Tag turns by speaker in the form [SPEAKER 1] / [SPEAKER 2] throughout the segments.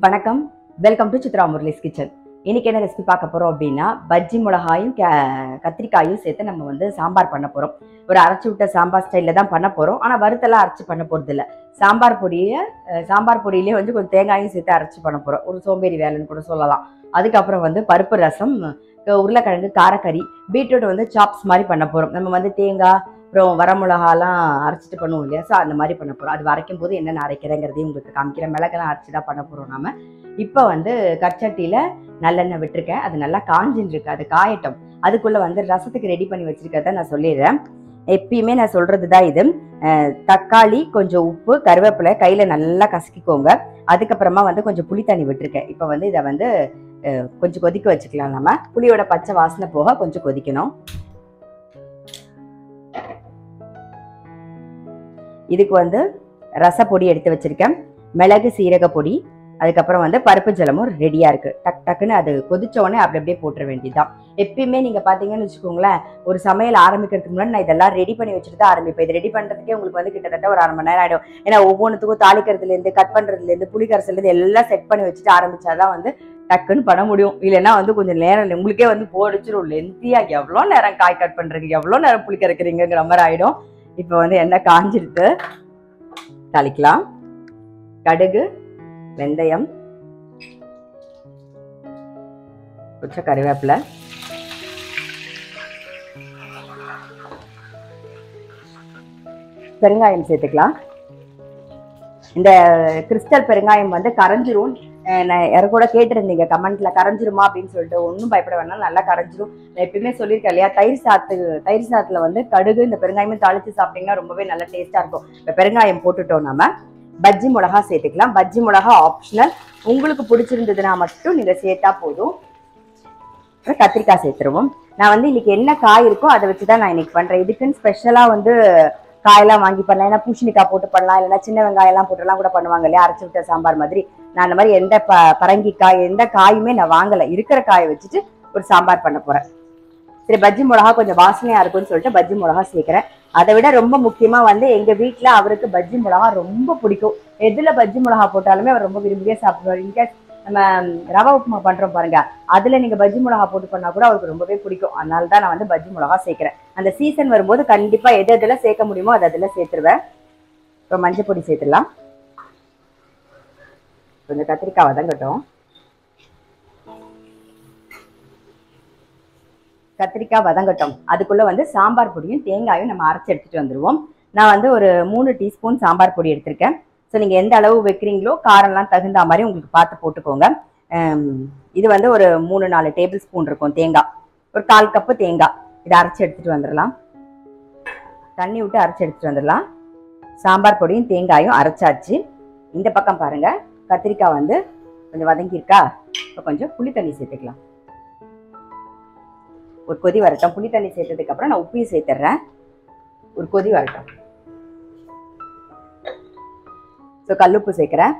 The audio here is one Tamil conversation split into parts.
[SPEAKER 1] வணக்கம் welcome to Chitra Murali's kitchen இன்னைக்கு என்ன ரெசிபி பார்க்க போறோம் அப்படின்னா பஜ்ஜி மிளகாயும் கே- கத்திரிக்காயும் சேர்த்து நம்ம வந்து சாம்பார் பண்ண போறோம் ஒரு அரைச்சி விட்ட சாம்பார் ஸ்டைலில் தான் பண்ண போறோம் ஆனால் வறுத்தெல்லாம் அரைச்சி பண்ண போறது இல்ல சாம்பார் பொடியை அஹ், சாம்பார் பொடியிலே வந்து கொஞ்சம் தேங்காயும் சேர்த்து அரைச்சி பண்ண போறோம் ஒரு சோம்பேறி வேலைன்னு கூட சொல்லலாம் அதுக்கப்புறம் வந்து பருப்பு ரசம் அஹ், உருளைக்கிழங்கு காரக்கறி பீட்ரூட் வந்து சாப்ஸ் மாதிரி பண்ண போறோம் நம்ம வந்து தேங்காய் அப்புறம் வரமிளகாலாம் அரைச்சிட்டு பண்ணுவோம் இல்லையா ஸோ அந்த மாதிரி பண்ண போறோம் அது வரைக்கும் போது என்னென்ன அரைக்கிறேங்கிறதையும் உங்களுக்கு காமிக்கிறேன் மிளகெல்லாம் அரைச்சி தான் பண்ண போறோம் நாம இப்போ வந்து கச்சட்டியில் நல்லெண்ணெய் விட்டுருக்கேன் அது நல்லா காஞ்சின்னு இருக்கு அது காயட்டும் அதுக்குள்ள வந்து ரசத்துக்கு ரெடி பண்ணி வச்சிருக்கிறத நான் சொல்லிடுறேன் எப்பயுமே நான் சொல்றது தான் இது அஹ், தக்காளி கொஞ்சம் உப்பு கருவேப்பிலை கையில நல்லா கசக்கிக்கோங்க அதுக்கப்புறமா வந்து கொஞ்சம் புளி தண்ணி விட்டுருக்கேன் இப்போ வந்து இதை வந்து அஹ், கொஞ்சம் கொதிக்க வச்சுக்கலாம் நம்ம புளியோட பச்சை வாசனை போக கொஞ்சம் கொதிக்கணும் இதுக்கு வந்து ரசப்பொடி எடுத்து வச்சிருக்கேன் மிளகு சீரக பொடி அதுக்கப்புறம் வந்து பருப்பு ஜலமும் ரெடியா இருக்கு டக் டக்குன்னு அது கொதிச்ச உடனே அப்படி அப்படியே போட்டுற வேண்டியதுதான் எப்பயுமே நீங்க பாத்தீங்கன்னு வச்சுக்கோங்களேன் ஒரு சமையல் ஆரம்பிக்கிறதுக்கு முன்னாடி நான் இதெல்லாம் ரெடி பண்ணி வச்சுட்டு தான் ஆரம்பிப்பேன் இது ரெடி பண்றதுக்கே உங்களுக்கு வந்து கிட்டத்தட்ட ஒரு அரை மணி நேரம் ஆயிடும் ஏன்னா ஒவ்வொன்றுத்துக்கும் தாளிக்கிறதுல இருந்து கட் பண்றதுல இருந்து புளிக்கரசுல இருந்து எல்லாம் செட் பண்ணி வச்சுட்டு ஆரம்பிச்சாதான் வந்து டக்குன்னு பண்ண முடியும் இல்லைன்னா வந்து கொஞ்சம் நேரம் இல்லை. உங்களுக்கே வந்து போடிச்சிரும் லென்த்தியா எவ்வளோ நேரம் காய் கட் பண்றீங்க எவ்வளோ நேரம் புளி கரைக்கிறீங்கிற மாதிரி ஆயிடும் இப்போ வந்து எண்ணெய் காஞ்சிருக்கு தாளிக்கலாம் கடுகு வெந்தயம் கொஞ்சம் கருவேப்பிலை பெருங்காயம் சேர்த்துக்கலாம் இந்த கிறிஸ்டல் பெருங்காயம் வந்து கரைஞ்சிரும் அஹ் நான் யாரும் கூட கேட்டிருந்தீங்க கமெண்ட்ல கரைஞ்சிருமா அப்படின்னு சொல்லிட்டு ஒன்றும் பயப்பட வேணாம் நல்லா கரைஞ்சிரும் நான் எப்பயுமே சொல்லியிருக்கேன் இல்லையா தயிர் சாத்து தயிர் சாத்துல வந்து கடுகு இந்த பெருங்காயமும் தாளிச்சு சாப்பிட்டீங்கன்னா ரொம்பவே நல்ல டேஸ்டா இருக்கும் இப்போ பெருங்காயம் போட்டுட்டோம் நம்ம பஜ்ஜி மிளகா சேர்த்துக்கலாம் பஜ்ஜி மிளகா ஆப்ஷனல் உங்களுக்கு பிடிச்சிருந்ததுன்னா மட்டும் நீங்க சேர்த்தா போதும் அப்புறம் கத்திரிக்காய் சேர்த்துருவோம் நான் வந்து இன்னைக்கு என்ன காய் இருக்கோ அதை வச்சு தான் நான் இன்னைக்கு பண்றேன் இதுக்குன்னு ஸ்பெஷலா வந்து காயெல்லாம் வாங்கி பண்ணலாம் ஏன்னா பூசணிக்காய் போட்டு பண்ணலாம் இல்லைன்னா சின்ன வெங்காயம் எல்லாம் போட்டுலாம் கூட பண்ணுவாங்க இல்லையா அரைச்சி விட்ட சாம்பார் மாதிரி நான் அந்த மாதிரி எந்த ப பரங்கிக்காய் எந்த காயுமே நான் வாங்கலை இருக்கிற காயை வச்சுட்டு ஒரு சாம்பார் பண்ண போறேன் சரி பஜ்ஜி மிளகா கொஞ்சம் வாசனையா இருக்கும்னு சொல்லிட்டு பஜ்ஜி மிளகா சேர்க்கிறேன் அதை விட ரொம்ப முக்கியமா வந்து எங்க வீட்ல அவருக்கு பஜ்ஜி மிளகா ரொம்ப பிடிக்கும் எதுல பஜ்ஜி மிளகா போட்டாலுமே அவர் ரொம்ப விரும்பியே சாப்பிடுவார் இன்கேஸ் நம்ம ம், ரவா உப்புமா பண்றோம் பாருங்க அதுல நீங்க பஜ்ஜி மிளகா போட்டு பண்ணா கூட அவருக்கு ரொம்பவே பிடிக்கும் அதனால தான் நான் வந்து பஜ்ஜி மிளகா சேர்க்கிறேன் அந்த சீசன் வரும்போது கண்டிப்பா எது எதுல சேர்க்க முடியுமோ அது அதுல சேர்த்துருவேன் இப்போ மஞ்சள் பொடி சேர்த்துடலாம் கொஞ்சம் கத்திரிக்காய் வதங்கட்டும் கத்திரிக்காய் வதங்கட்டும் அதுக்குள்ள வந்து சாம்பார் பொடியும் தேங்காயும் நம்ம அரைச்சி எடுத்துட்டு வந்துருவோம் நான் வந்து ஒரு மூணு டீஸ்பூன் சாம்பார் பொடி எடுத்திருக்கேன் ஸோ நீங்கள் எந்த அளவு வைக்கிறீங்களோ காரம்லாம் தகுந்த மாதிரி உங்களுக்கு பார்த்து போட்டுக்கோங்க ஹம், இது வந்து ஒரு மூணு நாலு டேபிள் ஸ்பூன் இருக்கும் தேங்காய் ஒரு கால் கப்பு தேங்காய் இதை அரைச்சி எடுத்துட்டு வந்துடலாம் தண்ணி விட்டு அரைச்சி எடுத்துட்டு வந்துடலாம் சாம்பார் பொடியும் தேங்காயும் அரைச்சாச்சு இந்த பக்கம் பாருங்க கத்திரிக்காய் வந்து கொஞ்சம் வதங்கியிருக்கா இப்போ கொஞ்சம் புளி தண்ணி சேர்த்துக்கலாம் ஒரு கொதி வரட்டும் புளி தண்ணி சேர்த்ததுக்கு அப்புறம் நான் உப்பையும் சேர்த்துடுறேன் ஒரு கொதி வரட்டும் ஸோ கல்லுப்பு சேர்க்குறேன்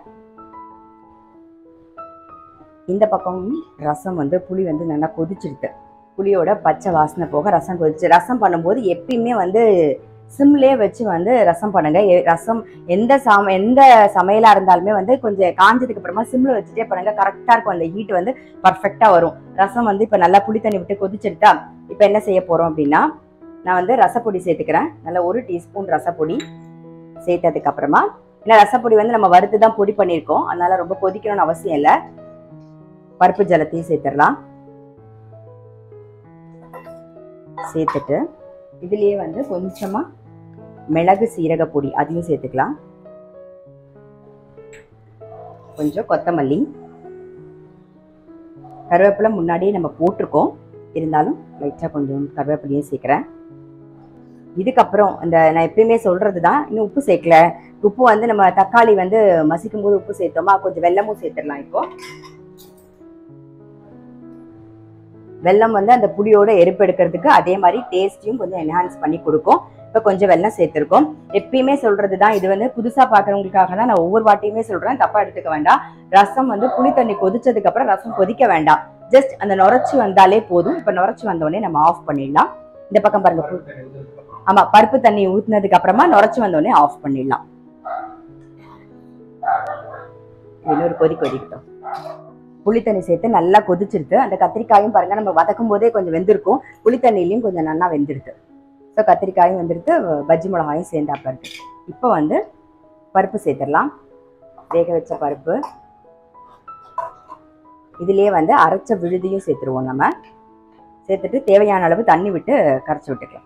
[SPEAKER 1] இந்த பக்கம் ரசம் வந்து புளி வந்து நல்லா கொதிச்சிருக்கு புளியோட பச்சை வாசனை போக ரசம் கொதிச்சு ரசம் பண்ணும்போது எப்பயுமே வந்து சிம்லே வச்சு வந்து ரசம் பண்ணுங்க எ- ரசம் எந்த சம எந்த சமையலா இருந்தாலுமே வந்து கொஞ்சம் காஞ்சதுக்கு அப்புறமா சிம்ல வச்சுட்டே பண்ணுங்க கரெக்டா இருக்கும் அந்த ஹீட் வந்து பர்ஃபெக்டா வரும் ரசம் வந்து இப்ப நல்லா புளி தண்ணி விட்டு கொதிச்சிருட்டா இப்ப என்ன செய்ய போறோம் அப்படின்னா நான் வந்து ரசப்பொடி சேர்த்துக்கிறேன் நல்ல ஒரு டீஸ்பூன் ரசப்பொடி சேர்த்ததுக்கு அப்புறமா ஏன்னா ரசப்பொடி வந்து நம்ம வறுத்து தான் பொடி பண்ணியிருக்கோம் அதனால ரொம்ப கொதிக்கணும்னு அவசியம் இல்லை பருப்பு ஜலத்தையும் சேர்த்துடலாம் சேர்த்துட்டு இதுலயே வந்து கொஞ்சமா மிளகு சீரக பொடி அதையும் சேர்த்துக்கலாம் கொஞ்சம் கொத்தமல்லி கருவேப்பிலை முன்னாடியே நம்ம போட்டிருக்கோம் இருந்தாலும் லைட்டாக கொஞ்சம் கருவேப்பிலையும் சேர்க்குறேன் இதுக்கப்புறம் இந்த நான் எப்பயுமே சொல்றது தான் இன்னும் உப்பு சேர்க்கல உப்பு வந்து நம்ம தக்காளி வந்து மசிக்கும் போது உப்பு சேர்த்தோமா கொஞ்சம் வெல்லமும் சேர்த்துடலாம் இப்போ வெல்லம் வந்து அந்த புளியோட எரிப்பு எடுக்கிறதுக்கு அதே மாதிரி டேஸ்ட்டையும் கொஞ்சம் என்ஹான்ஸ் பண்ணி கொடுக்கும் இப்போ கொஞ்சம் வெல்லம் சேர்த்துருக்கோம் எப்பயுமே சொல்றது தான் இது வந்து புதுசா பார்க்குறவங்களுக்காக தான் நான் ஒவ்வொரு வாட்டியுமே சொல்றேன் தப்பா எடுத்துக்க வேண்டாம் ரசம் வந்து புளி தண்ணி கொதிச்சதுக்கு அப்புறம் ரசம் கொதிக்க வேண்டாம் ஜஸ்ட் அந்த நுரைச்சி வந்தாலே போதும் இப்போ நுரைச்சி வந்த உடனே நம்ம ஆஃப் பண்ணிடலாம் இந்த பக்கம் பாருங்க பு- ஆமா பருப்பு தண்ணி ஊத்துனதுக்கு அப்புறமா நுரைச்சி வந்த உடனே ஆஃப் பண்ணிடலாம் இன்னொரு கொதி கொதிக்கட்டும் புளித்தண்ணி சேர்த்து நல்லா கொதிச்சிருது அந்த கத்திரிக்காயும் பாருங்க நம்ம வதக்கும் போதே கொஞ்சம் வெந்திருக்கும் புளித்தண்ணிலையும் கொஞ்சம் நல்லா வெந்துடுது ஸோ கத்திரிக்காயும் வெந்துடுது பஜ்ஜி மிளகாயும் சேர்ந்தாப்புல இருக்கு இப்போ வந்து பருப்பு சேர்த்துடலாம் வேக வச்ச பருப்பு இதுலயே வந்து அரைச்ச விழுதியும் சேர்த்துருவோம் நம்ம சேர்த்துட்டு தேவையான அளவு தண்ணி விட்டு கரைச்சி விட்டுக்கலாம்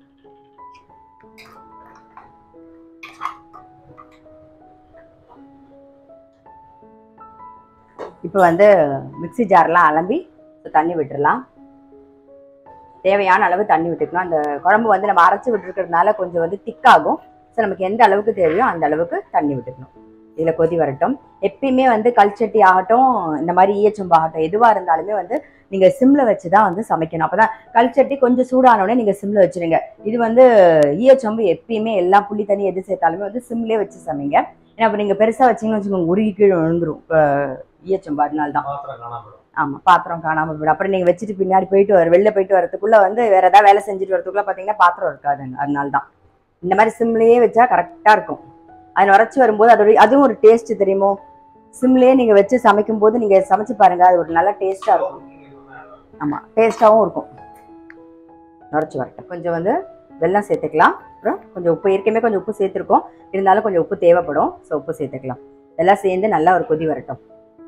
[SPEAKER 1] இப்போ வந்து மிக்ஸி ஜார்லாம் அலம்பி தண்ணி விட்டுறலாம் தேவையான அளவு தண்ணி விட்டுக்கணும் அந்த குழம்பு வந்து நம்ம அரைச்சி விட்டுருக்கிறதுனால கொஞ்சம் வந்து திக்காகும் ஸோ நமக்கு எந்த அளவுக்கு தேவையோ அந்த அளவுக்கு தண்ணி விட்டுக்கணும் இதில் கொதி வரட்டும் எப்பயுமே வந்து கல்ச்சட்டி ஆகட்டும் இந்த மாதிரி ஈயச்சொம்பு ஆகட்டும் எதுவாக இருந்தாலுமே வந்து நீங்கள் சிம்மில் வச்சு தான் வந்து சமைக்கணும் அப்போ தான் கல்ச்சட்டி கொஞ்சம் சூடானோடனே நீங்கள் சிம்மில் வச்சுருங்க இது வந்து ஈயச்சொம்பு எப்பயுமே எல்லா புளி தண்ணி எது சேர்த்தாலுமே வந்து சிம்லேயே வச்சு சமைங்க ஏன்னா இப்போ நீங்கள் பெருசாக வச்சிங்கன்னு வச்சுக்கோங்க உருகி கீழே விழுந்துரும் இப்போ ஈயச்சொம்பு அதனால தான்
[SPEAKER 2] பாத்திரம் காணாம போயிடும்
[SPEAKER 1] ஆமாம் பாத்திரம் காணாமல் போயிடும் அப்புறம் நீங்கள் வச்சுட்டு பின்னாடி போயிட்டு வர வெளில போயிட்டு வரதுக்குள்ளே வந்து வேற ஏதாவது வேலை செஞ்சுட்டு வரதுக்குள்ள பார்த்தீங்கன்னா பாத்திரம் இருக்காது அதனால தான் இந்த மாதிரி சிம்லேயே வச்சா கரெக்டாக இருக்கும் அது நுரைச்சி வரும்போது அதோட அதுவும் ஒரு டேஸ்ட் தெரியுமோ சிம்லேயே நீங்கள் வச்சு சமைக்கும் போது நீங்கள் சமைச்சு பாருங்க அது ஒரு நல்ல டேஸ்ட்டாக இருக்கும் ஆமாம் டேஸ்ட்டாகவும் இருக்கும் நுரைச்சி வரட்டும் கொஞ்சம் வந்து வெல்லம் சேர்த்துக்கலாம் அப்புறம் கொஞ்சம் உப்பு ஏற்கனவே கொஞ்சம் உப்பு சேர்த்துருக்கோம் இருந்தாலும் கொஞ்சம் உப்பு தேவைப்படும் ஸோ உப்பு சேர்த்துக்கலாம் எல்லாம் சேர்ந்து நல்லா ஒரு கொதி வரட்டும்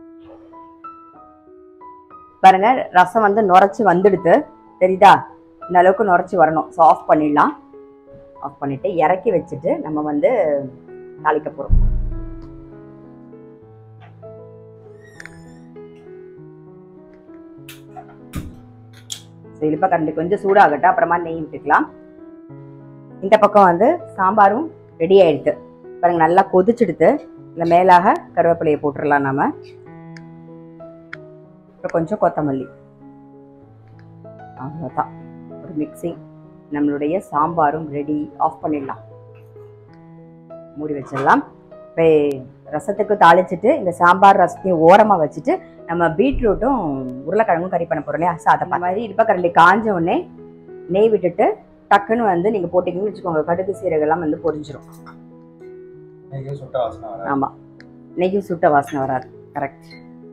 [SPEAKER 1] பாருங்க ரசம் வந்து நுரைச்சி வந்துடுது தெரியுதா இந்த அளவுக்கு நுரைச்சி வரணும் ஸோ ஆஃப் பண்ணிடலாம் ஆஃப் பண்ணிட்டு இறக்கி வச்சுட்டு நம்ம வந்து தாளிக்க போகிறோம் ஸோ இழுப்ப கரண்டி கொஞ்சம் சூடாகட்டும் அப்புறமா நெய் விட்டுக்கலாம் இந்த பக்கம் வந்து சாம்பாரும் ரெடி ஆயிடுது பாருங்க நல்லா கொதிச்சிடுது இல்லை மேலாக கருவேப்பிலையை போட்டுடலாம் நாம அப்புறம் கொஞ்சம் கொத்தமல்லி அவ்வளோதான் ஒரு மிக்சிங் நம்மளுடைய சாம்பாரும் ரெடி ஆஃப் பண்ணிடலாம் மூடி வச்சிடலாம் இப்போ ரசத்துக்கு தாளிச்சிட்டு இந்த சாம்பார் ரசத்தையும் ஓரமாக வச்சுட்டு நம்ம பீட்ரூட்டும் உருளைக்கிழங்கும் கறி பண்ண போகிறோம் இல்லையா ஸோ அதை மாதிரி இடுப்பக்கரண்டி காஞ்ச உடனே நெய் விட்டுட்டு டக்குன்னு வந்து நீங்கள் போட்டிங்கன்னு வச்சுக்கோங்க கடுகு சீரகெல்லாம் வந்து பொரிஞ்சிரும்
[SPEAKER 2] நீங்க சுட்ட வாசனை வர
[SPEAKER 1] ஆமாம் நெய்யும் சுட்ட வாசனை வராது கரெக்ட்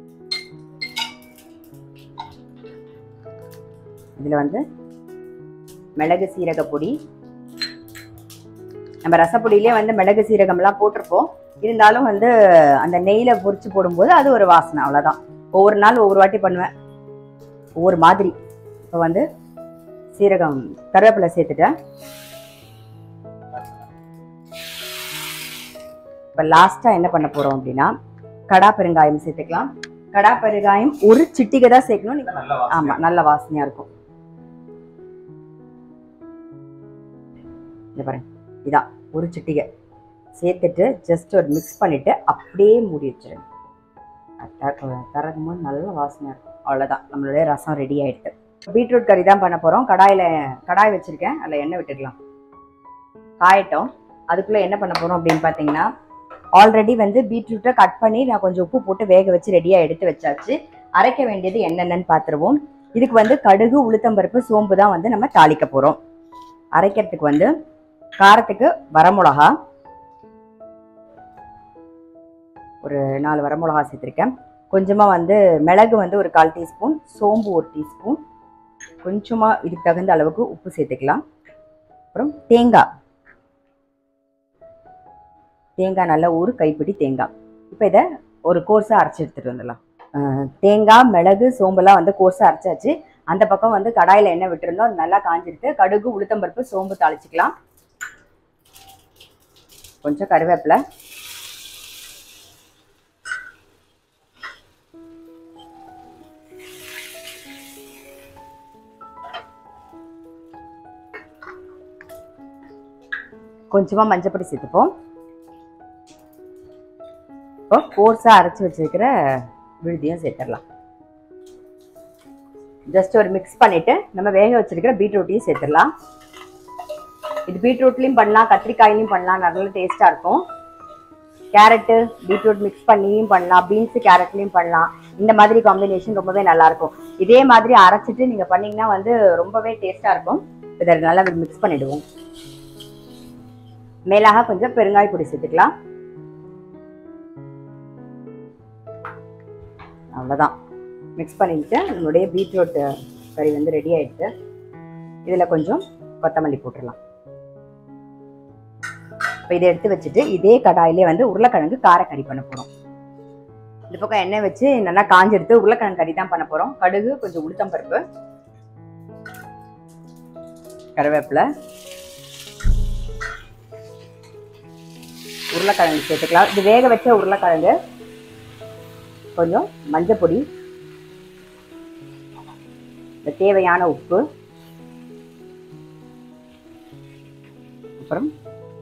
[SPEAKER 1] இதில் வந்து மிளகு சீரக பொடி நம்ம ரசப்பொடியிலே வந்து மிளகு சீரகம்லாம் போட்டிருப்போம் இருந்தாலும் வந்து அந்த நெய்யில் பொரிச்சு போடும்போது அது ஒரு வாசனை அவ்வளோதான் ஒவ்வொரு நாள் ஒவ்வொரு வாட்டி பண்ணுவேன் ஒவ்வொரு மாதிரி இப்போ வந்து சீரகம் கருவேப்பிலை சேர்த்துட்டேன் இப்போ லாஸ்ட்டாக என்ன பண்ண போகிறோம் அப்படின்னா கடா பெருங்காயம் சேர்த்துக்கலாம் கடா பெருங்காயம் ஒரு சிட்டிகை தான் சேர்க்கணும் நீங்க
[SPEAKER 2] நல்ல வாசனை
[SPEAKER 1] ஆமா நல்ல வாசனையா இருக்கும் இந்த பாருங்க இதான் ஒரு சிட்டிகை சேர்த்துட்டு ஜஸ்ட் ஒரு மிக்ஸ் பண்ணிட்டு அப்படியே மூடி வச்சிருங்க தரக்கும் போது நல்ல வாசனையா இருக்கும் அவ்வளோதான் நம்மளுடைய ரசம் ரெடி ஆயிடுது பீட்ரூட் கறி தான் பண்ண போறோம் கடாயில கடாய் வச்சிருக்கேன் அதில் எண்ணெய் விட்டுக்கலாம் காயட்டும் அதுக்குள்ள என்ன பண்ண போறோம் அப்படின்னு பார்த்தீங்கன்னா ஆல்ரெடி வந்து பீட்ரூட்டை கட் பண்ணி நான் கொஞ்சம் உப்பு போட்டு வேக வச்சு ரெடியாக எடுத்து வச்சாச்சு அரைக்க வேண்டியது என்னென்னன்னு பார்த்துருவோம் இதுக்கு வந்து கடுகு உளுத்தம்பருப்பு சோம்பு தான் வந்து நம்ம தாளிக்க போகிறோம் அரைக்கிறதுக்கு வந்து காரத்துக்கு வரமிளகா ஒரு நாலு வரமிளகா சேர்த்துருக்கேன் கொஞ்சமாக வந்து மிளகு வந்து ஒரு கால் டீஸ்பூன் சோம்பு ஒரு டீஸ்பூன் கொஞ்சமாக இதுக்கு தகுந்த அளவுக்கு உப்பு சேர்த்துக்கலாம் அப்புறம் தேங்காய் தேங்காய் நல்லா ஒரு கைப்பிடி தேங்காய் இப்போ இதை ஒரு கோர்ஸாக அரைச்சி எடுத்துகிட்டு வந்துடலாம் அஹ் தேங்காய் மிளகு சோம்பெல்லாம் வந்து கோர்ஸாக அரைச்சாச்சு அந்த பக்கம் வந்து கடாயில் எண்ணெய் விட்டுருந்தோம் அது நல்லா காஞ்சிருக்கு கடுகு உளுத்தம்பருப்பு சோம்பு தாளிச்சிக்கலாம் கொஞ்சம் கருவேப்பிலை கொஞ்சமாக மஞ்சப்பொடி சேர்த்துப்போம் இப்போ கோர்ஸாக அரைச்சி வச்சிருக்கிற விழுதியும் சேர்த்துடலாம் ஜஸ்ட் ஒரு மிக்ஸ் பண்ணிட்டு நம்ம வேக வச்சிருக்கிற பீட்ரூட்டையும் சேர்த்துடலாம் இது பீட்ரூட்லையும் பண்ணலாம் கத்திரிக்காயிலையும் பண்ணலாம் நல்ல டேஸ்ட்டாக இருக்கும் கேரட்டு பீட்ரூட் மிக்ஸ் பண்ணியும் பண்ணலாம் பீன்ஸு கேரட்லையும் பண்ணலாம் இந்த மாதிரி காம்பினேஷன் ரொம்பவே நல்லா இருக்கும் இதே மாதிரி அரைச்சிட்டு நீங்கள் பண்ணீங்கன்னா வந்து ரொம்பவே டேஸ்ட்டாக இருக்கும் இதை நல்லா மிக்ஸ் பண்ணிடுவோம் மேலாக கொஞ்சம் பெருங்காய பொடி சேர்த்துக்கலாம் அவ்வளோதான் மிக்ஸ் பண்ணிட்டு நம்மளுடைய பீட்ரூட் கறி வந்து ரெடி ஆயிடுச்சு இதில் கொஞ்சம் கொத்தமல்லி போட்டுடலாம் இப்போ இதை எடுத்து வச்சுட்டு இதே கடாயிலே வந்து உருளைக்கிழங்கு காரக்கறி பண்ண போகிறோம் இந்த பக்கம் எண்ணெய் வச்சு நல்லா காஞ்சி எடுத்து உருளைக்கிழங்கு கறி தான் பண்ண போகிறோம் கடுகு கொஞ்சம் உளுத்தம் பருப்பு கருவேப்பிலை உருளைக்கிழங்கு சேர்த்துக்கலாம் இது வேக வச்ச உருளைக்கிழங்கு கொஞ்சம் மஞ்சள் பொடி இந்த தேவையான உப்பு அப்புறம்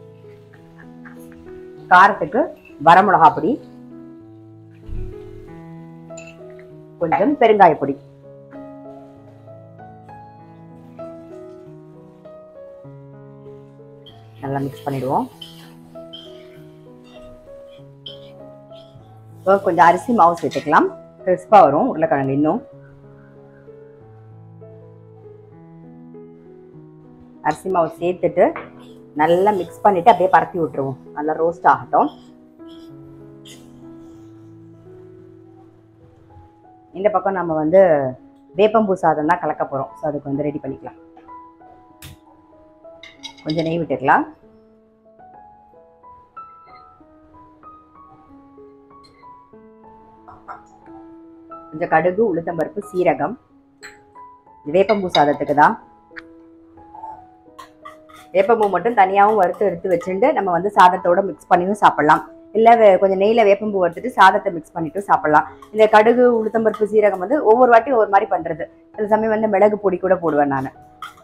[SPEAKER 1] காரத்துக்கு வரமிளகா பொடி கொஞ்சம் பெருங்காய பொடி நல்லா மிக்ஸ் பண்ணிடுவோம் இப்போ கொஞ்சம் அரிசி மாவு சேர்த்துக்கலாம் கிறிஸ்பாக வரும் உருளைக்கிழங்கு இன்னும் அரிசி மாவு சேர்த்துட்டு நல்லா மிக்ஸ் பண்ணிட்டு அப்படியே பரப்பி விட்டுருவோம் நல்லா ரோஸ்ட் ஆகட்டும் இந்த பக்கம் நம்ம வந்து வேப்பம்பூ சாதம் தான் கலக்க போகிறோம் ஸோ அதுக்கு வந்து ரெடி பண்ணிக்கலாம் கொஞ்சம் நெய் விட்டுக்கலாம் கொஞ்சம் கடுகு உளுத்தம்பருப்பு சீரகம் இது வேப்பம்பூ சாதத்துக்கு தான் வேப்பம்பூ மட்டும் தனியாகவும் வறுத்து எடுத்து வச்சுட்டு நம்ம வந்து சாதத்தோட மிக்ஸ் பண்ணியும் சாப்பிடலாம் இல்லை வே- கொஞ்சம் நெய்யில் வேப்பம்பூ வறுத்துட்டு சாதத்தை மிக்ஸ் பண்ணிட்டு சாப்பிடலாம் இந்த கடுகு உளுத்தம்பருப்பு சீரகம் வந்து ஒவ்வொரு வாட்டி ஒவ்வொரு மாதிரி பண்ணுறது சில சமயம் வந்து மிளகு பொடி கூட போடுவேன் நான்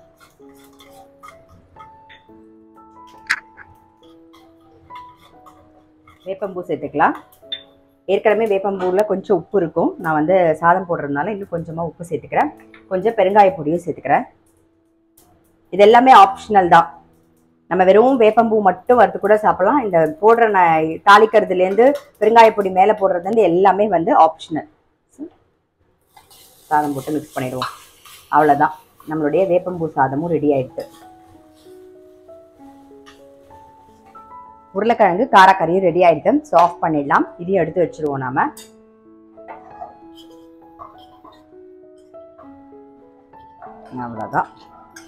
[SPEAKER 1] வேப்பம்பூ சேர்த்துக்கலாம் ஏற்கனவே வேப்பம்பூவில் கொஞ்சம் உப்பு இருக்கும் நான் வந்து சாதம் போடுறதுனால இன்னும் கொஞ்சமாக உப்பு சேர்த்துக்கிறேன் கொஞ்சம் பெருங்காய பொடியும் சேர்த்துக்கிறேன் இது எல்லாமே ஆப்ஷனல் தான் நம்ம வெறும் வேப்பம்பூ மட்டும் வறுத்து கூட சாப்பிடலாம் இந்த போடுற ந- தாளிக்கிறதுலேருந்து பெருங்காய பொடி மேலே போடுறதுலேருந்து எல்லாமே வந்து ஆப்ஷனல் சாதம் போட்டு மிக்ஸ் பண்ணிடுவோம் அவ்வளோதான் நம்மளுடைய வேப்பம்பூ சாதமும் ரெடி ஆயிடுது உருளைக்கிழங்கு காரக்கறியும் ரெடி ஆயிடுது ஸோ ஆஃப் பண்ணிடலாம் இதையும் எடுத்து வச்சிருவோம் நாம அவ்வளோதான்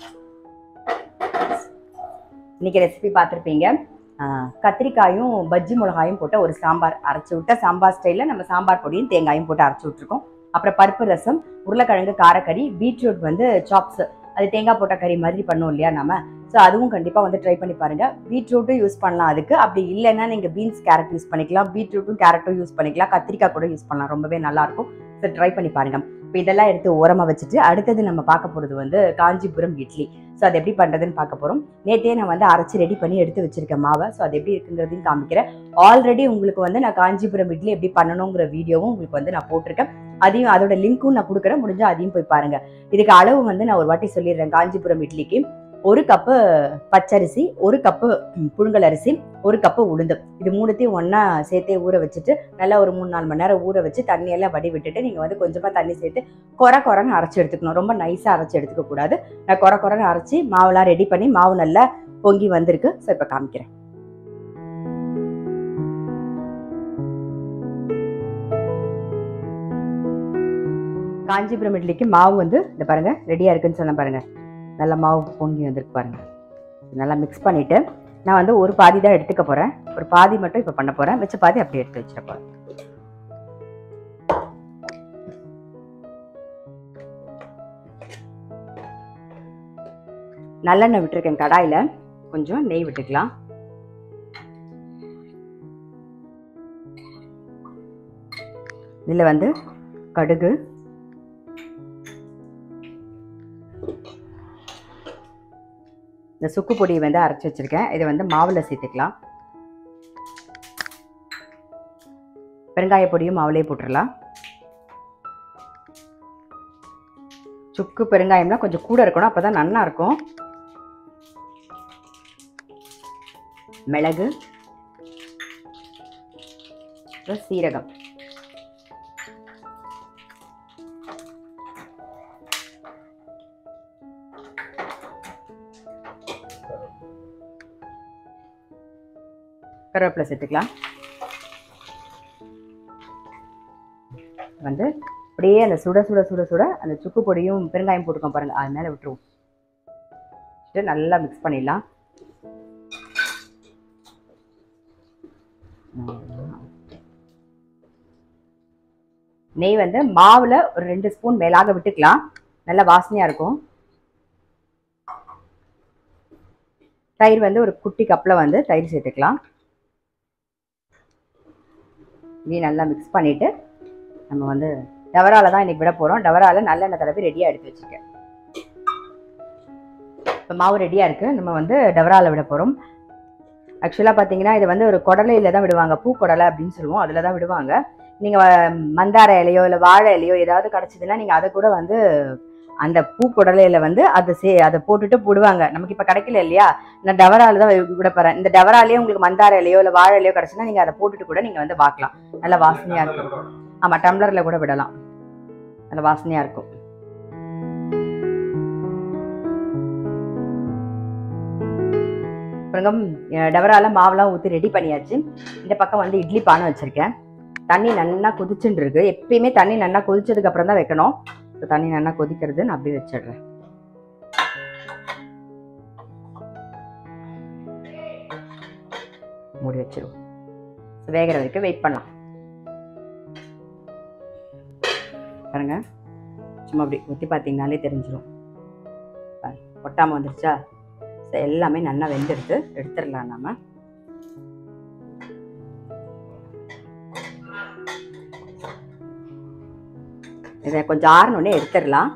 [SPEAKER 1] இன்னைக்கு ரெசிபி பார்த்துருப்பீங்க கத்திரிக்காயும் பஜ்ஜி மிளகாயும் போட்ட ஒரு சாம்பார் அரைச்சி விட்ட சாம்பார் ஸ்டைலில் நம்ம சாம்பார் பொடியும் தேங்காயும் போட்டு அரைச்சி விட்ருக்கோம் அப்புறம் பருப்பு ரசம் உருளைக்கிழங்கு காரக்கறி பீட்ரூட் வந்து சாப்ஸ் அது தேங்காய் போட்ட கறி மாதிரி பண்ணுவோம் இல்லையா நம்ம ஸோ அதுவும் கண்டிப்பாக வந்து ட்ரை பண்ணி பாருங்க பீட்ரூட்டும் யூஸ் பண்ணலாம் அதுக்கு அப்படி இல்லைன்னா நீங்கள் பீன்ஸ் கேரட் யூஸ் பண்ணிக்கலாம் பீட்ரூட்டும் கேரட்டும் யூஸ் பண்ணிக்கலாம் கத்திரிக்காய் கூட யூஸ் பண்ணலாம் ரொம்பவே நல்லா இருக்கும் ஸோ ட்ரை பண்ணி பாருங்க இப்போ இதெல்லாம் எடுத்து ஓரமாக வச்சுட்டு அடுத்தது நம்ம பார்க்க போகிறது வந்து காஞ்சிபுரம் இட்லி ஸோ அது எப்படி பண்ணுறதுன்னு பார்க்க போகிறோம் நேற்றே நான் வந்து அரைச்சி ரெடி பண்ணி எடுத்து வச்சிருக்கேன் மாவை ஸோ அது எப்படி இருக்குங்கிறதையும் காமிக்கிறேன் ஆல்ரெடி உங்களுக்கு வந்து நான் காஞ்சிபுரம் இட்லி எப்படி பண்ணணுங்கிற வீடியோவும் உங்களுக்கு வந்து நான் போட்டிருக்கேன் அதையும் அதோட லிங்க்கும் நான் கொடுக்குறேன் முடிஞ்சா அதையும் போய் பாருங்க இதுக்கு அளவு வந்து நான் ஒரு வாட்டி சொல்லிடுறேன் காஞ்சிபுரம் இட்லிக்கு ஒரு கப்பு பச்சரிசி ஒரு கப்பு ம், புழுங்கல் அரிசி ஒரு கப்பு உளுந்து இது மூணுத்தையும் ஒன்றா சேர்த்தே ஊற வச்சுட்டு நல்லா ஒரு மூணு நாலு மணி நேரம் ஊற வச்சு தண்ணியெல்லாம் வடி விட்டுட்டு நீங்கள் வந்து கொஞ்சமாக தண்ணி சேர்த்து குறை குறைன்னு அரைச்சி எடுத்துக்கணும் ரொம்ப நைஸாக அரைச்சி எடுத்துக்க கூடாது நான் குறை குறைன்னு அரைச்சி மாவுலாம் ரெடி பண்ணி மாவு நல்லா பொங்கி வந்திருக்கு ஸோ இப்போ காமிக்கிறேன் காஞ்சிபுரம் இட்லிக்கு மாவு வந்து இந்த பாருங்க ரெடியாக இருக்குன்னு சொன்ன பாருங்க நல்லா மாவு பொங்கி வந்திருக்கு பாருங்க நல்லா மிக்ஸ் பண்ணிட்டு நான் வந்து ஒரு பாதி தான் எடுத்துக்க போறேன் ஒரு பாதி மட்டும் இப்போ பண்ண போறேன் வச்ச பாதி அப்படியே எடுத்து வச்சிட போறேன் நல்லெண்ணெய் விட்டுருக்கேன் கடாயில கொஞ்சம் நெய் விட்டுக்கலாம் இதில் வந்து கடுகு இந்த சுக்கு பொடியை வந்து அரைச்சி வச்சிருக்கேன் இதை வந்து மாவில் சேர்த்துக்கலாம் பெருங்காய பொடியும் மாவுலேயே போட்டுடலாம் சுக்கு பெருங்காயம்லாம் கொஞ்சம் கூட இருக்கணும் அப்பதான் நல்லா இருக்கும் மிளகு அப்புறம் சீரகம் கருவேப்பிலை சேர்த்துக்கலாம் வந்து அப்படியே அந்த சுட சுட சுட சுட அந்த சுக்கு பொடியும் பெருங்காயம் போட்டுக்கோம் பாருங்க அது மேலே விட்டுருவோம் விட்டு நல்லா மிக்ஸ் பண்ணிடலாம் நெய் வந்து மாவுல ஒரு ரெண்டு ஸ்பூன் மேலாக விட்டுக்கலாம் நல்ல வாசனையா இருக்கும் தயிர் வந்து ஒரு குட்டி கப்ல வந்து தயிர் சேர்த்துக்கலாம் இதையும் நல்லா மிக்ஸ் பண்ணிட்டு நம்ம வந்து டவரால தான் இன்னைக்கு விட போறோம் டவரால நல்லெண்ணெய் தடவி ரெடியா எடுத்து வச்சுருக்கேன் இப்போ மாவு ரெடியா இருக்கு நம்ம வந்து டவரால விட போறோம் ஆக்சுவலாக பார்த்தீங்கன்னா இது வந்து ஒரு குடலையில தான் விடுவாங்க பூ குடலை அப்படின்னு சொல்லுவோம் அதில் தான் விடுவாங்க நீங்கள் மந்தார இலையோ இல்லை வாழை இலையோ ஏதாவது கிடச்சிதுன்னா நீங்கள் அதை கூட வந்து அந்த பூ குடலையில வந்து அதை சே அதை போட்டுட்டு போடுவாங்க நமக்கு இப்போ கிடைக்கல இல்லையா நான் டவரால தான் வி- விட போகிறேன் இந்த டவராலேயே உங்களுக்கு மந்தார இலையோ இல்லை வாழை இலையோ கிடச்சுன்னா நீங்கள் அதை போட்டுட்டு கூட நீங்கள் வந்து பார்க்கலாம் நல்ல வாசனையாக இருக்கும் ஆமாம் டம்ளரில் கூட விடலாம் நல்ல வாசனையாக இருக்கும் அப்புறம் டவரால மாவுலாம் ஊற்றி ரெடி பண்ணியாச்சு இந்த பக்கம் வந்து இட்லி பானை வச்சுருக்கேன் தண்ணி நல்லா கொதிச்சுட்டு இருக்கு எப்பயுமே தண்ணி நல்லா கொதிச்சதுக்கு அப்புறம் தான் வைக்கணும் இப்போ தண்ணி நல்லா கொதிக்கிறது நான் அப்படியே வச்சிடுறேன் மூடி வச்சிருவோம் வேகிற வரைக்கும் வெயிட் பண்ணலாம் பாருங்க சும்மா அப்படி ஊற்றி பார்த்தீங்கனாலே தெரிஞ்சிடும் ஒட்டாமல் வந்துருச்சா So, எல்லாமே நல்லா வெந்தெடுத்து எடுத்துடலாம் நாம இதை கொஞ்சம் ஆறணுன்னே எடுத்துடலாம்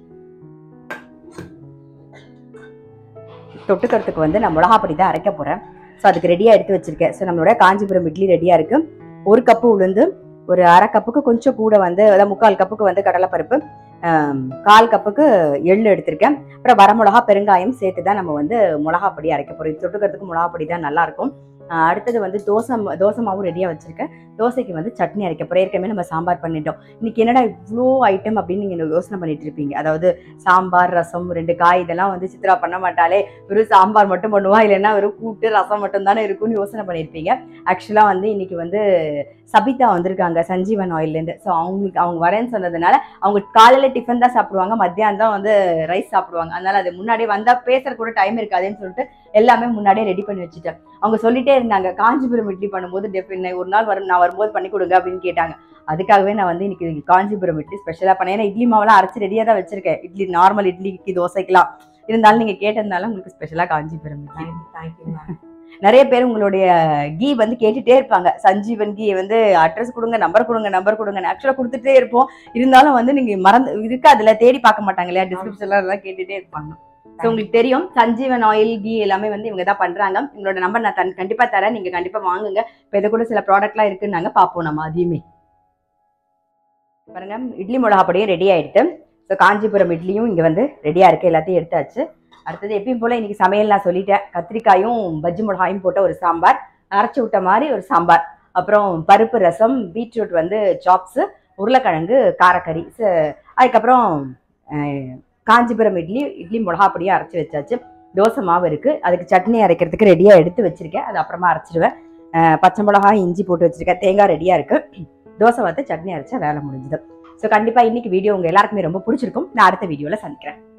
[SPEAKER 1] தொட்டுக்கிறதுக்கு வந்து நான் மிளகா பொடி தான் அரைக்க போகிறேன் ஸோ அதுக்கு ரெடியாக எடுத்து வச்சிருக்கேன் ஸோ நம்மளோட காஞ்சிபுரம் இட்லி ரெடியாக இருக்கு ஒரு கப்பு உளுந்து ஒரு அரை கப்புக்கு கொஞ்சம் கூட வந்து அதாவது முக்கால் கப்புக்கு வந்து கடலைப்பருப்பு ஆம், கால் கப்புக்கு எள்ளு எடுத்திருக்கேன் அப்புறம் வரமிளகா பெருங்காயம் சேர்த்து தான் நம்ம வந்து மிளகா பொடி அரைக்க போகிறோம் இது தொட்டுக்கிறதுக்கு மிளகா பொடி தான் நல்லா இருக்கும் ஆஹ் அடுத்தது வந்து தோசை ம- தோசை மாவும் ரெடியாக வச்சிருக்கேன் தோசைக்கு வந்து சட்னி அரைக்க போகிறேன் ஏற்கனவே நம்ம சாம்பார் பண்ணிட்டோம் இன்னைக்கு என்னடா இவ்வளோ ஐட்டம் அப்படின்னு நீங்கள் யோசனை பண்ணிட்டு இருப்பீங்க அதாவது சாம்பார் ரசம் ரெண்டு காய் இதெல்லாம் வந்து சித்ரா பண்ண மாட்டாலே வெறும் சாம்பார் மட்டும் பண்ணுவா இல்லைன்னா வெறும் கூட்டு ரசம் மட்டும் தானே இருக்கும்னு யோசனை பண்ணியிருப்பீங்க ஆக்சுவலாக வந்து இன்னைக்கு வந்து சபிதா வந்திருக்காங்க சஞ்சீவன் ஆயில்லேருந்து ஸோ அவங்களுக்கு அவங்க வரேன்னு சொன்னதுனால அவங்க காலையில் டிஃபன் தான் சாப்பிடுவாங்க மத்தியானம் தான் வந்து ரைஸ் சாப்பிடுவாங்க அதனால அது முன்னாடியே வந்தால் பேசுற கூட டைம் இருக்காதுன்னு சொல்லிட்டு எல்லாமே முன்னாடியே ரெடி பண்ணி வச்சுட்டேன் அவங்க சொல்லிட்டே இருந்தாங்க காஞ்சிபுரம் இட்லி பண்ணும்போது டெஃபின் ஒரு நாள் வரும் நான் வரும்போது பண்ணி கொடுங்க அப்படின்னு கேட்டாங்க அதுக்காகவே நான் வந்து இன்னைக்கு காஞ்சிபுரம் இட்லி ஸ்பெஷலாக பண்ணேன் ஏன்னா இட்லி மாவெல்லாம் அரைச்சி ரெடியாக தான் வச்சிருக்கேன் இட்லி நார்மல் இட்லிக்கு தோசைக்கெல்லாம் இருந்தாலும் நீங்கள் கேட்டதுனால உங்களுக்கு ஸ்பெஷலாக காஞ்சிபுரம் இட்லி
[SPEAKER 3] தேங்க்யூ
[SPEAKER 1] நிறைய பேர் உங்களுடைய கீ வந்து கேட்டுட்டே இருப்பாங்க சஞ்சீவன் கீ வந்து அட்ரஸ் கொடுங்க நம்பர் கொடுங்க நம்பர் கொடுங்க ஆக்சுவலாக கொடுத்துட்டே இருப்போம் இருந்தாலும் வந்து நீங்க மறந்து இருக்கு அதுல தேடி பார்க்க மாட்டாங்க இல்லையா டிஸ்கிரிப்ஷன்ல எல்லாம் கேட்டுட்டே இருப்பாங்க ஸோ உங்களுக்கு தெரியும் சஞ்சீவன் ஆயில் கீ எல்லாமே வந்து இவங்க தான் பண்றாங்க உங்களோட நம்பர் நான் தன் கண்டிப்பா தரேன் நீங்க கண்டிப்பா வாங்குங்க இப்போ இது கூட சில ப்ராடக்ட்லாம் இருக்குன்னாங்க பார்ப்போம் நம்ம அதையுமே பாருங்க இட்லி மிளகா பொடியும் ரெடி ஆயிடுத்து ஸோ காஞ்சிபுரம் இட்லியும் இங்க வந்து ரெடியா இருக்கு எல்லாத்தையும் எடுத்தாச்சு அடுத்தது எப்பயும் போல இன்னைக்கு சமையல் நான் சொல்லிட்டேன் கத்திரிக்காயும் பஜ்ஜி மிளகாயும் போட்ட ஒரு சாம்பார் அரைச்சி விட்ட மாதிரி ஒரு சாம்பார் அப்புறம் பருப்பு ரசம் பீட்ரூட் வந்து சாப்ஸு உருளைக்கிழங்கு காரக்கறி ச- அதுக்கப்புறம் அஹ், காஞ்சிபுரம் இட்லி இட்லி மிளகா பொடியும் அரைச்சி வச்சாச்சு தோசை மாவு இருக்குது அதுக்கு சட்னி அரைக்கிறதுக்கு ரெடியாக எடுத்து வச்சிருக்கேன் அது அப்புறமா அரைச்சிடுவேன் அஹ், பச்சை மிளகா இஞ்சி போட்டு வச்சிருக்கேன் தேங்காய் ரெடியாக இருக்குது தோசை வந்து சட்னி அரைச்சா வேலை முடிஞ்சுது ஸோ கண்டிப்பாக இன்னைக்கு வீடியோ உங்கள் எல்லாருக்குமே ரொம்ப பிடிச்சிருக்கும் நான் அடுத்த வீடியோவில் சந்திக்கிறேன்